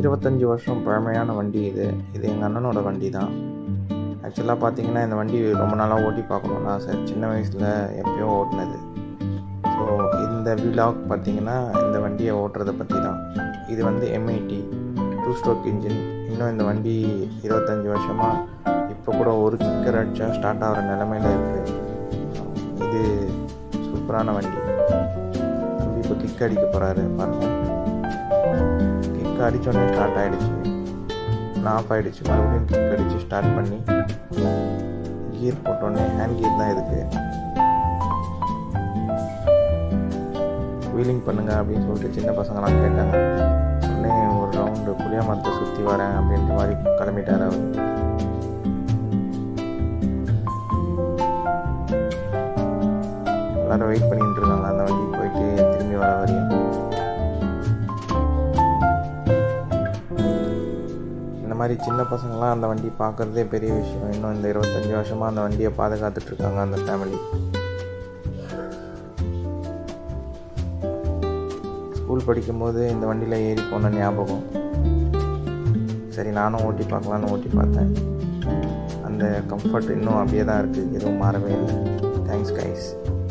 இருபத்தஞ்சி வருஷம் பழமையான வண்டி இது இது எங்கள் அண்ணனோட வண்டி தான் ஆக்சுவலாக பார்த்தீங்கன்னா இந்த வண்டி ரொம்ப நாளாக ஓட்டி பார்க்கணுன்னு ஆசை சின்ன வயசில் எப்பயோ ஓட்டினது ஸோ இந்த விலாக் பார்த்தீங்கன்னா இந்த வண்டியை ஓட்டுறதை பற்றி தான் இது வந்து எம்ஐடி டூ ஸ்ட்ரோக் இன்ஜின் இன்னும் இந்த வண்டி இருபத்தஞ்சி வருஷமாக இப்போ கூட ஒரு கிக்கர் அடித்தா ஸ்டார்ட் ஆகிற நிலமையில இருக்குது இது சூப்பரான வண்டி தம்பி இப்போ கிக் அடிக்க போகிறாரு பாருங்க கிக் அடித்தோடனே ஸ்டார்ட் ஆகிடுச்சு நான் ஆஃப் ஆகிடுச்சு மறுபடியும் கிக் அடித்து ஸ்டார்ட் பண்ணி கியர் போட்டோடனே ஹேண்ட் கியர் தான் இதுக்கு வீலிங் பண்ணுங்க அப்படின்னு சொல்லிட்டு சின்ன பசங்களாம் கேட்டாங்க உடனே ஒரு ரவுண்டு புளிய மரத்தை சுற்றி வரேன் அப்படின்ற மாதிரி கிளம்பிட்டார் அவர் எல்லாரும் வெயிட் பண்ணிட்டு இருக்காங்க அந்த வண்டி போயிட்டு திரும்பி வர வரையும் இந்த மாதிரி சின்ன பசங்களாம் அந்த வண்டி பார்க்குறதே பெரிய விஷயம் இன்னும் இந்த இருபத்தஞ்சி வருஷமாக அந்த வண்டியை பாதுகாத்துட்டு இருக்காங்க அந்த ஃபேமிலி ஸ்கூல் படிக்கும்போது இந்த வண்டியில் ஏறி போன ஞாபகம் சரி நானும் ஓட்டி பார்க்கலான்னு ஓட்டி பார்த்தேன் அந்த கம்ஃபர்ட் இன்னும் அப்படியே தான் இருக்குது எதுவும் மாறவே இல்லை தேங்க்ஸ் கைஸ்